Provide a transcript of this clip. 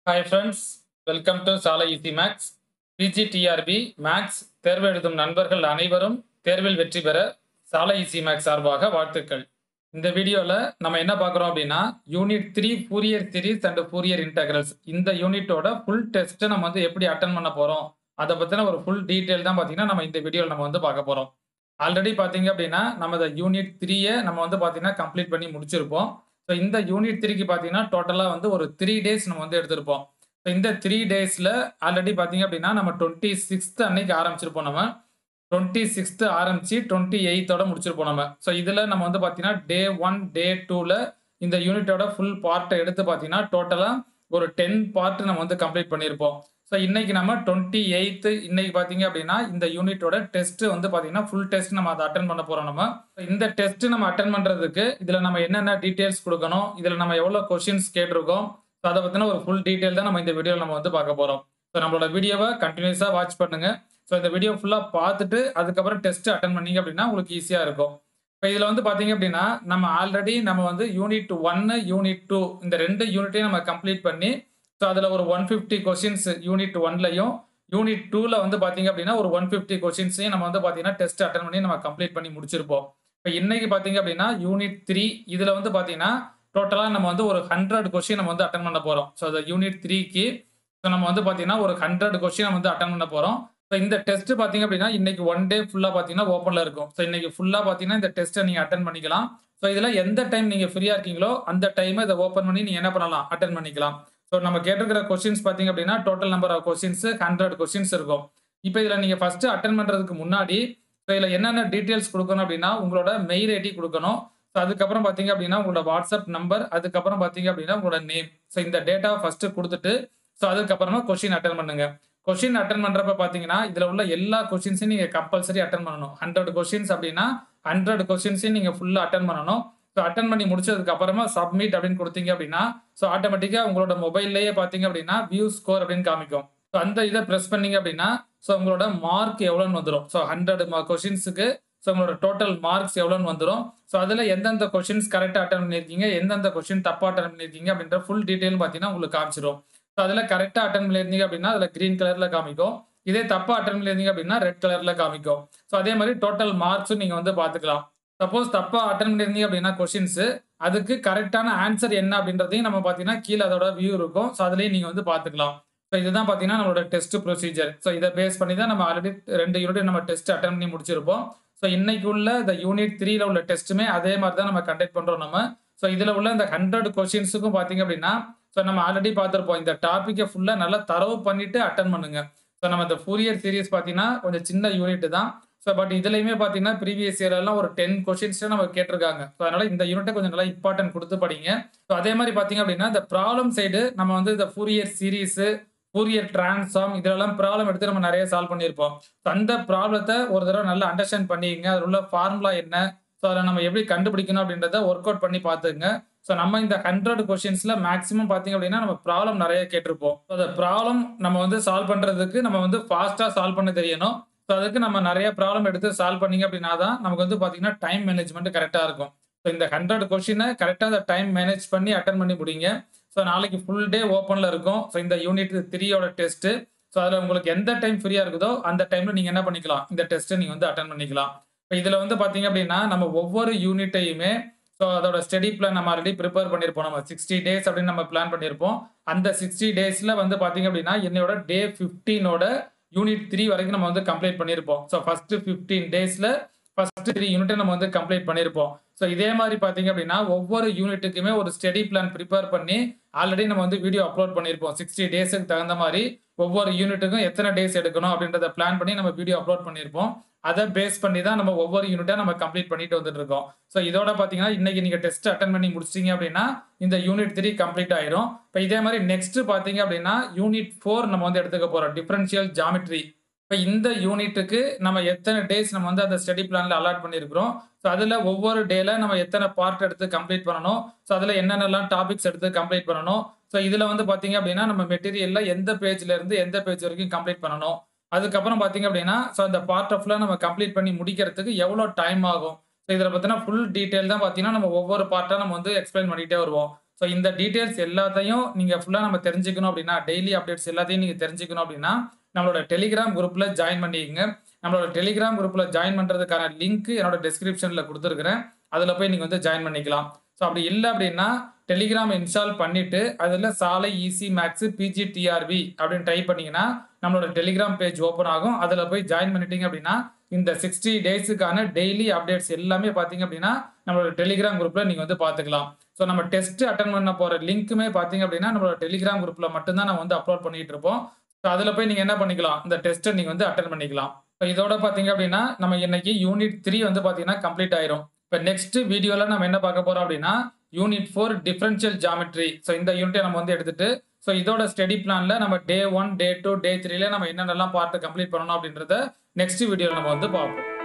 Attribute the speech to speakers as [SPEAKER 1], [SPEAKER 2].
[SPEAKER 1] hi friends welcome to Salai easy maths PG TRB maths தேர்வு எழுதும் நண்பர்கள் அனைவரும் தேர்வில் வெற்றி பெற சாலை ஈசி மேக்ஸ் சார்பாக வாழ்த்துக்கள் இந்த வீடியோவில் நம்ம என்ன பார்க்குறோம் அப்படின்னா unit three Fourier series and Fourier integrals இந்த யூனிட்டோட ஃபுல் டெஸ்ட்டை நம்ம வந்து எப்படி அட்டன் பண்ண போகிறோம் அதை பற்றின ஒரு ஃபுல் டீட்டெயில் தான் பார்த்தீங்கன்னா நம்ம இந்த வீடியோவில் நம்ம வந்து பார்க்க போகிறோம் ஆல்ரெடி பார்த்தீங்க அப்படின்னா நம்ம இந்த யூனிட் த்ரீயை நம்ம வந்து பார்த்தீங்கன்னா கம்ப்ளீட் பண்ணி முடிச்சிருப்போம் ஸோ இந்த யூனிட் த்ரீக்கு பார்த்தீங்கன்னா டோட்டலாக வந்து ஒரு த்ரீ டேஸ் நம்ம வந்து எடுத்திருப்போம் ஸோ இந்த த்ரீ டேஸில் ஆல்ரெடி பார்த்தீங்க அப்படின்னா நம்ம டுவெண்ட்டி சிக்ஸ்த் அன்னைக்கு ஆரம்பிச்சிருப்போம் நம்ம டுவெண்ட்டி சிக்ஸ்த்து ஆரம்பிச்சு டுவெண்ட்டி எயித்தோட முடிச்சிருப்போம் நம்ம ஸோ இதில் நம்ம வந்து பார்த்தீங்கன்னா டே ஒன் டே டூவில் இந்த யூனிட்டோட ஃபுல் பார்ட்டை எடுத்து பார்த்தீங்கன்னா டோட்டலாக ஒரு டென் பார்ட் நம்ம வந்து கம்ப்ளீட் பண்ணியிருப்போம் ஸோ இன்னைக்கு நம்ம டுவெண்ட்டி எயித்து இன்னைக்கு பார்த்தீங்க அப்படின்னா இந்த யூனிட்டோட டெஸ்ட் வந்து பார்த்தீங்கன்னா ஃபுல் டெஸ்ட் நம்ம அதை அட்டன் பண்ண போகிறோம் நம்ம இந்த டெஸ்ட் நம்ம அட்டன் பண்ணுறதுக்கு இதில் நம்ம என்னென்ன டீட்டெயில்ஸ் கொடுக்கணும் இதில் நம்ம எவ்வளோ கொஷின்ஸ் கேட்டிருக்கோம் ஸோ அதை பற்றின ஒரு ஃபுல் டீட்டெயில் தான் நம்ம இந்த வீடியோவில் நம்ம வந்து பார்க்க போகிறோம் ஸோ நம்மளோட வீடியோவை கண்டினியூஸாக வாட்ச் பண்ணுங்க ஸோ இந்த வீடியோ ஃபுல்லாக பார்த்துட்டு அதுக்கப்புறம் டெஸ்ட் அட்டன் பண்ணீங்க அப்படின்னா உங்களுக்கு ஈஸியாக இருக்கும் இப்போ இதில் வந்து பார்த்தீங்க அப்படின்னா நம்ம ஆல்ரெடி நம்ம வந்து யூனிட் ஒன்னு யூனிட் டூ இந்த ரெண்டு யூனிட்டையும் நம்ம கம்ப்ளீட் பண்ணி ஸோ அதில் ஒரு ஒன் ஃபிஃப்டி கொஷின்ஸ் யூனிட் ஒன்லையும் யூனிட் டூவில் வந்து பார்த்தீங்க அப்படின்னா ஒரு ஒன் ஃபிஃப்டி கொஷின்ஸையும் நம்ம வந்து பார்த்தீங்கன்னா டெஸ்ட் அட்டன் பண்ணி நம்ம கம்ப்ளீட் பண்ணி முடிச்சிருப்போம் இப்போ இன்னைக்கு பார்த்தீங்க அப்படின்னா யூனிட் த்ரீ இதில் வந்து பார்த்தீங்கன்னா டோட்டலாக நம்ம வந்து ஒரு ஹண்ட்ரட் கொஷின் நம்ம வந்து அட்டன் பண்ண போகிறோம் ஸோ அந்த யூனிட் த்ரீக்கு ஸோ நம்ம வந்து பார்த்தீங்கன்னா ஒரு ஹண்ட்ரட் கொஷின் நம்ம வந்து அட்டன் பண்ண போகிறோம் ஸோ இந்த டெஸ்ட் பார்த்தீங்க அப்படின்னா இன்னைக்கு ஒன் டே ஃபுல்லாக பார்த்தீங்கன்னா ஓப்பனில் இருக்கும் ஸோ இன்னைக்கு ஃபுல்லாக பார்த்தீங்கன்னா இந்த டெஸ்ட்டை நீங்கள் அட்டன் பண்ணிக்கலாம் ஸோ இதில் எந்த டைம் நீங்கள் ஃப்ரீயாக இருக்கீங்களோ அந்த டைமை இதை ஓப்பன் பண்ணி நீங்கள் என்ன பண்ணலாம் அட்டன் பண்ணிக்கலாம் ஸோ நம்ம கேட்டிருக்கிற கொஸ்டின்ஸ் பார்த்தீங்க அப்படின்னா total number of questions hundred questions இருக்கும் இப்போ இதில் நீங்கள் ஃபஸ்ட்டு அட்டன் பண்ணுறதுக்கு முன்னாடி ஸோ இதில் என்னென்ன டீட்டெயில்ஸ் கொடுக்கணும் அப்படின்னா உங்களோட மெயில் ஐடி கொடுக்கணும் ஸோ அதுக்கப்புறம் பார்த்தீங்க அப்படின்னா உங்களோட வாட்ஸ்அப் நம்பர் அதுக்கப்புறம் பார்த்தீங்க அப்படின்னா உங்களோட நேம் ஸோ இந்த டேட்டாவை ஃபஸ்ட்டு கொடுத்துட்டு ஸோ அதுக்கப்புறமா கொஸ்டின் அட்டன் பண்ணுங்க கொஸ்டின் அட்டன் பண்ணுறப்ப பார்த்தீங்கன்னா இதில் உள்ள எல்லா கொஸ்டின்ஸையும் நீங்கள் கம்பல்சரி அட்டன் பண்ணணும் ஹண்ட்ரட் கொஸ்டின்ஸ் அப்படின்னா ஹண்ட்ரட் கொஸ்டின்ஸையும் நீங்கள் ஃபுல்லாக அட்டன் பண்ணணும் ஸோ அட்டன் பண்ணி முடிச்சதுக்கு அப்புறமா சப்மிட் அப்படின்னு கொடுத்தீங்க அப்படின்னா ஸோ ஆட்டோமேட்டிக்காக உங்களோட மொபைல்லேயே பார்த்தீங்க அப்படின்னா வியூ ஸ்கோர் அப்படின்னு காமிக்கும் ஸோ அந்த இதை ப்ரெஸ் பண்ணீங்க அப்படின்னா ஸோ உங்களோட மார்க் எவ்வளோன்னு வந்துடும் ஸோ ஹண்ட்ரட் கொஷின்ஸுக்கு ஸோ உங்களோட டோட்டல் மார்க்ஸ் எவ்வளோன்னு வந்துடும் ஸோ அதில் எந்தெந்த கொஷின்ஸ் கரெக்டாக அட்டன் பண்ணியிருக்கீங்க எந்தெந்த கொஷின் தப்பாக அட்டன் பண்ணியிருக்கீங்க அப்படின்ற ஃபுல் டீட்டெயில் பார்த்தீங்கன்னா உங்களுக்கு காமிச்சிடும் ஸோ அதில் கரெக்டாக அட்டன் பண்ணியிருந்தீங்க அப்படின்னா அதில் க்ரீன் கலரில் காமிக்கும் இதே தப்பாக அட்டன் பண்ணியிருந்தீங்க அப்படின்னா ரெட் கலரில் காமிக்கும் ஸோ அதே மாதிரி டோட்டல் மார்க்ஸும் நீங்கள் வந்து பார்த்துக்கலாம் சப்போஸ் தப்பாக அட்டன் பண்ணியிருந்தீங்க அப்படின்னா கொஷின்ஸு அதுக்கு கரெக்டான ஆன்சர் என்ன அப்படின்றதையும் நம்ம பார்த்தீங்கன்னா கீழே அதோட வியூ இருக்கும் ஸோ அதுலேயும் நீங்கள் வந்து பார்த்துக்கலாம் ஸோ இதுதான் பார்த்தீங்கன்னா நம்மளோட டெஸ்ட் ப்ரொசீஜர் ஸோ இதை பேஸ் பண்ணி தான் நம்ம ஆல்ரெடி ரெண்டு யூனிட் நம்ம டெஸ்ட் அட்டன் பண்ணி முடிச்சிருப்போம் ஸோ இன்னைக்கு உள்ள இந்த யூனிட் த்ரீல உள்ள டெஸ்ட்டுமே அதே மாதிரி தான் நம்ம கண்டக்ட் பண்ணுறோம் நம்ம ஸோ இதில் உள்ள இந்த ஹண்ட்ரட் கொஷின்ஸுக்கும் பார்த்தீங்க அப்படின்னா ஸோ நம்ம ஆல்ரெடி பார்த்துருப்போம் இந்த டாப்பிக்கை ஃபுல்லாக நல்லா தரவு பண்ணிட்டு அட்டன் பண்ணுங்க ஸோ நம்ம இந்த ஃபூரியர் சீரிஸ் பார்த்தீங்கன்னா கொஞ்சம் சின்ன யூனிட் தான் ஸோ பட் இதுலையுமே பார்த்தீங்கன்னா ப்ரீவியஸ் இயர்லாம் ஒரு டென் கொஷின்ஸ் நம்ம கேட்டிருக்காங்க ஸோ அதனால இந்த யூனிட்டை கொஞ்சம் நல்லா இம்பார்ட்டன்ட் கொடுத்து படிங்க ஸோ அதே மாதிரி பார்த்தீங்க அப்படின்னா இந்த ப்ராப்ளம் சைடு நம்ம வந்து இந்த ஃபூரியர் சீரீஸு ஃபூரியர் டிரான்ஸ்ஃபார்ம் இதெல்லாம் ப்ராப்ளம் எடுத்து நம்ம நிறைய சால்வ் பண்ணியிருப்போம் ஸோ அந்த ப்ராப்ளத்தை ஒரு தடவை நல்லா அண்டர்ஸ்டாண்ட் பண்ணிக்கங்க அதில் உள்ள ஃபார்முலா என்ன ஸோ அதை நம்ம எப்படி கண்டுபிடிக்கணும் அப்படின்றத ஒர்க் அவுட் பண்ணி பார்த்துங்க ஸோ நம்ம இந்த ஹண்ட்ரட் கொஷின்ஸில் மேக்ஸிமம் பார்த்தீங்க அப்படின்னா நம்ம ப்ராப்ளம் நிறைய கேட்டிருப்போம் ஸோ அந்த ப்ராப்ளம் நம்ம வந்து சால்வ் பண்ணுறதுக்கு நம்ம வந்து ஃபாஸ்ட்டாக சால்வ் பண்ண தெரியணும் ஸோ அதுக்கு நம்ம நிறைய ப்ராப்ளம் எடுத்து சால்வ் பண்ணிங்க அப்படின்னா தான் நமக்கு வந்து பார்த்தீங்கன்னா டைம் மேனேஜ்மெண்ட் கரெக்டாக இருக்கும் ஸோ இந்த ஹண்ட்ரட் கொஷினை கரெக்டாக அந்த டைம் மேனேஜ் பண்ணி அட்டன் பண்ணி முடிங்க ஸோ நாளைக்கு ஃபுல் டே ஓப்பனில் இருக்கும் ஸோ இந்த யூனிட் த்ரீயோட டெஸ்ட்டு ஸோ அதில் உங்களுக்கு எந்த டைம் ஃப்ரீயாக இருக்குதோ அந்த டைமில் நீங்கள் என்ன பண்ணிக்கலாம் இந்த டெஸ்ட்டை நீங்கள் வந்து அட்டன் பண்ணிக்கலாம் இப்போ இதில் வந்து பார்த்தீங்க அப்படின்னா நம்ம ஒவ்வொரு யூனிட்டையுமே ஸோ அதோட ஸ்டடி பிளான் நம்ம ஆல்ரெடி ப்ரிப்பேர் பண்ணியிருப்போம் நம்ம சிக்ஸ்டி டேஸ் அப்படின்னு நம்ம பிளான் பண்ணியிருப்போம் அந்த சிக்ஸ்டி டேஸில் வந்து பார்த்தீங்க அப்படின்னா என்னோட டே ஃபிஃப்டீனோட யூனிட் த்ரீ வரைக்கும் நம்ம வந்து கம்ப்ளீட் பண்ணியிருப்போம் ஸோ ஃபர்ஸ்ட் ஃபிஃப்டீன் டேஸில் ஃபர்ஸ்ட் த்ரீ யூனிட்டை நம்ம வந்து கம்ப்ளீட் பண்ணியிருப்போம் ஸோ இதே மாதிரி பார்த்தீங்க அப்படின்னா ஒவ்வொரு யூனிட்டுக்குமே ஒரு ஸ்டடி பிளான் ப்ரிப்பேர் பண்ணி ஆல்ரெடி நம்ம வந்து வீடியோ அப்லோட் பண்ணியிருப்போம் சிக்ஸ்டி டேஸுக்கு தகுந்த மாதிரி ஒவ்வொரு யூனிட்டுக்கும் எத்தனை டேஸ் எடுக்கணும் அப்படின்றத பிளான் பண்ணி நம்ம வீடியோ அப்லோட் பண்ணியிருப்போம் அதை பேஸ் பண்ணி தான் நம்ம ஒவ்வொரு யூனிட்டாக நம்ம கம்ப்ளீட் பண்ணிட்டு வந்துட்டு இருக்கோம் ஸோ இதோட பார்த்தீங்கன்னா இன்னைக்கு நீங்கள் டெஸ்ட் அட்டன் பண்ணி முடிச்சிங்க அப்படின்னா இந்த யூனிட் த்ரீ கம்ப்ளீட் ஆயிரும் இப்போ இதே மாதிரி நெக்ஸ்ட் பார்த்தீங்க அப்படின்னா யூனிட் ஃபோர் நம்ம வந்து எடுத்துக்க போகிறோம் டிஃபரன்ஷியல் ஜாமெட்ரி இப்போ இந்த யூனிட்டுக்கு நம்ம எத்தனை டேஸ் நம்ம வந்து அந்த ஸ்டடி பிளான்ல அலாட் பண்ணியிருக்கிறோம் ஸோ அதில் ஒவ்வொரு டேல நம்ம எத்தனை பார்ட் எடுத்து கம்ப்ளீட் பண்ணணும் ஸோ அதில் என்னென்னலாம் டாபிக்ஸ் எடுத்து கம்ப்ளீட் பண்ணணும் ஸோ இதில் வந்து பார்த்தீங்க அப்படின்னா நம்ம மெட்டீரியலில் எந்த பேஜ்ல இருந்து எந்த பேஜ் வரைக்கும் கம்ப்ளீட் பண்ணணும் அதுக்கப்புறம் பார்த்தீங்க அப்படின்னா ஸோ அந்த பார்ட் ஆஃப்ல நம்ம கம்ப்ளீட் பண்ணி முடிக்கிறதுக்கு எவ்வளோ டைம் ஆகும் ஸோ இதில் பார்த்தீங்கன்னா ஃபுல் டீட்டெயில் தான் பார்த்தீங்கன்னா நம்ம ஒவ்வொரு பார்ட்டாக நம்ம வந்து எக்ஸ்பிளைன் பண்ணிகிட்டே வருவோம் ஸோ இந்த டீட்டெயில்ஸ் எல்லாத்தையும் நீங்கள் ஃபுல்லாக நம்ம தெரிஞ்சுக்கணும் அப்படின்னா டெய்லி அப்டேட்ஸ் எல்லாத்தையும் நீங்கள் தெரிஞ்சுக்கணும் அப்படின்னா நம்மளோட டெலிகிராம் குரூப்பில் ஜாயின் பண்ணிக்கங்க நம்மளோட டெலிகிராம் குரூப்பில் ஜாயின் பண்ணுறதுக்கான லிங்க் என்னோட டிஸ்கிரிப்ஷனில் கொடுத்துருக்குறேன் அதில் போய் நீங்கள் வந்து ஜாயின் பண்ணிக்கலாம் ஸோ அப்படி இல்லை அப்படின்னா டெலிகிராம் இன்ஸ்டால் பண்ணிட்டு அதில் சாலை இசி மேக்ஸ் பிஜிடிஆர்பி அப்படின்னு டைப் பண்ணீங்கன்னா நம்மளோட டெலிகிராம் பேஜ் ஓப்பன் ஆகும் அதில் போய் ஜாயின் பண்ணிட்டீங்க அப்படின்னா இந்த சிக்ஸ்டி டேஸுக்கான டெய்லி அப்டேட்ஸ் எல்லாமே பார்த்தீங்க அப்படின்னா நம்மளோட டெலிகிராம் குரூப்பில் நீங்கள் வந்து பார்த்துக்கலாம் ஸோ நம்ம டெஸ்ட் அட்டன் பண்ண போகிற லிங்க்குமே பார்த்தீங்க அப்படின்னா நம்மளோட டெலிகிராம் குரூப்பில் மட்டும்தான் நம்ம வந்து அப்லோட் பண்ணிட்டு இருப்போம் ஸோ அதில் போய் நீங்கள் என்ன பண்ணிக்கலாம் இந்த டெஸ்ட்டை நீங்கள் வந்து அட்டன் பண்ணிக்கலாம் இப்போ இதோட பார்த்தீங்க அப்படின்னா நம்ம இன்னைக்கு யூனிட் த்ரீ வந்து பார்த்தீங்கன்னா கம்ப்ளீட் ஆயிரும் இப்போ நெக்ஸ்ட் வீடியோவில் நம்ம என்ன பார்க்க போகிறோம் அப்படின்னா unit four differential geometry so இந்த யூனிட்டை நம்ம வந்து எடுத்துட்டு ஸோ இதோட ஸ்டடி பிளானில் நம்ம டே ஒன் டே டூ டே த்ரீல நம்ம என்னென்னலாம் பார்ட்டு கம்ப்ளீட் பண்ணணும் அப்படின்றத நெக்ஸ்ட் வீடியோவில் நம்ம வந்து பார்ப்போம்